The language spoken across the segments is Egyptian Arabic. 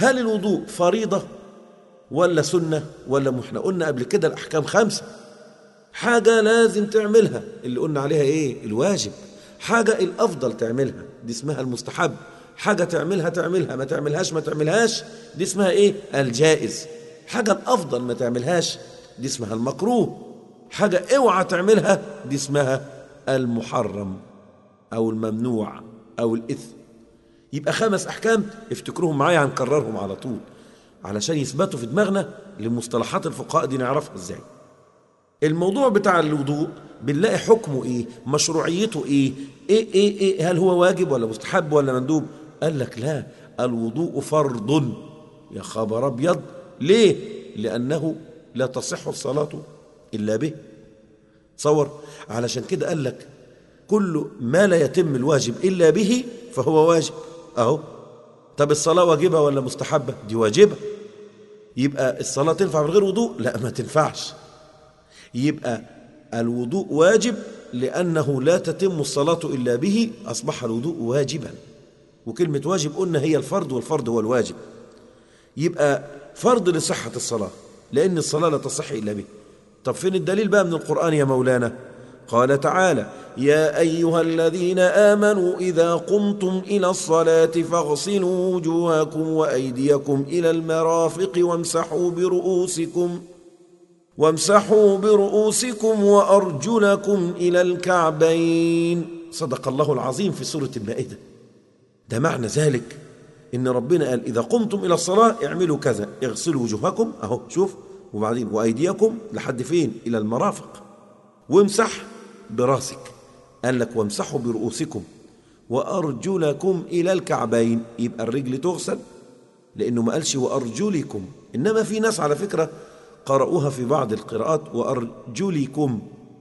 هل الوضوء فريضة ولا سنة ولا احنا قلنا قبل كده الأحكام خمسة حاجة لازم تعملها اللي قلنا عليها إيه الواجب حاجة الأفضل تعملها دي اسمها المستحب حاجة تعملها تعملها ما تعملهاش ما تعملهاش دي اسمها إيه الجائز حاجة الأفضل ما تعملهاش دي اسمها المكروه حاجة اوعى تعملها دي اسمها المحرم أو الممنوع أو الإثم يبقى خمس أحكام افتكروهم معايا هنكررهم على طول علشان يثبتوا في دماغنا لمصطلحات الفقهاء دي نعرفها ازاي الموضوع بتاع الوضوء بنلاقي حكمه ايه مشروعيته ايه ايه ايه, إيه هل هو واجب ولا مستحب ولا مندوب قال لك لا الوضوء فرض يا خبر ابيض ليه لانه لا تصح الصلاه الا به تصور علشان كده قال لك كل ما لا يتم الواجب الا به فهو واجب اهو طب الصلاه واجبه ولا مستحبه دي واجبه يبقى الصلاه تنفع من غير وضوء لا ما تنفعش يبقى الوضوء واجب لأنه لا تتم الصلاة إلا به أصبح الوضوء واجبا وكلمة واجب قلنا هي الفرض والفرض هو الواجب يبقى فرض لصحة الصلاة لأن الصلاة لا تصح إلا به طب فين الدليل بقى من القرآن يا مولانا قال تعالى يا أيها الذين آمنوا إذا قمتم إلى الصلاة فاغسلوا وجوهكم وأيديكم إلى المرافق وامسحوا برؤوسكم وامسحوا برؤوسكم وارجلكم الى الكعبين صدق الله العظيم في سوره المائده ده معنى ذلك ان ربنا قال اذا قمتم الى الصلاه اعملوا كذا اغسلوا وجوهكم اهو شوف وبعدين وايديكم لحد فين الى المرافق وامسح براسك قال لك وامسحوا برؤوسكم وارجلكم الى الكعبين يبقى الرجل تغسل لانه ما قالش وارجلكم انما في ناس على فكره قرأوها في بعض القراءات وأرجلكم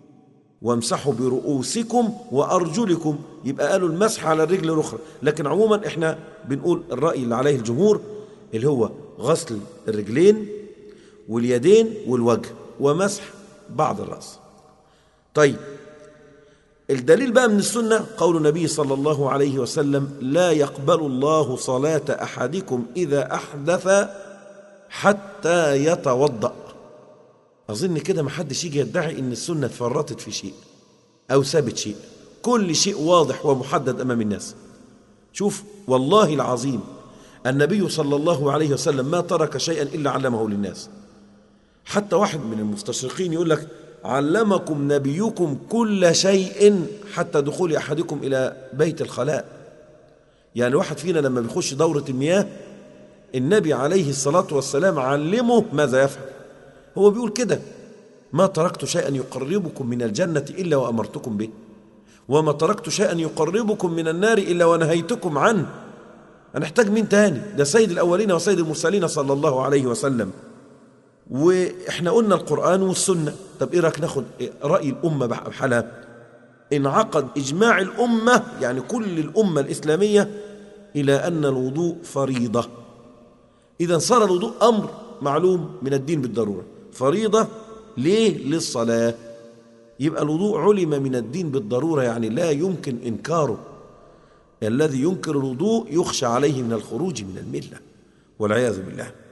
وامسحوا برؤوسكم وأرجلكم يبقى قالوا المسح على الرجل الأخرى لكن عموما احنا بنقول الرأي اللي عليه الجمهور اللي هو غسل الرجلين واليدين والوجه ومسح بعض الرأس طيب الدليل بقى من السنة قول النبي صلى الله عليه وسلم لا يقبل الله صلاة أحدكم إذا أحدث حتى يتوضأ أظن كده ما حدش يجي يدعي إن السنة اتفرطت في شيء أو سابت شيء كل شيء واضح ومحدد أمام الناس شوف والله العظيم النبي صلى الله عليه وسلم ما ترك شيئا إلا علمه للناس حتى واحد من المستشرقين يقول لك علمكم نبيكم كل شيء حتى دخول أحدكم إلى بيت الخلاء يعني واحد فينا لما بيخش دورة المياه النبي عليه الصلاة والسلام علمه ماذا يفعل هو بيقول كده ما تركت شيئا يقربكم من الجنة إلا وأمرتكم به وما تركت شيئا يقربكم من النار إلا ونهيتكم عنه هنحتاج مين تاني ده سيد الأولين وسيد المرسلين صلى الله عليه وسلم وإحنا قلنا القرآن والسنة طب إيه رأيك ناخد رأي الأمة بحالها انعقد إجماع الأمة يعني كل الأمة الإسلامية إلى أن الوضوء فريضة إذا صار الوضوء أمر معلوم من الدين بالضرورة فريضة ليه للصلاة يبقى الوضوء علم من الدين بالضرورة يعني لا يمكن إنكاره الذي ينكر الوضوء يخشى عليه من الخروج من الملة والعياذ بالله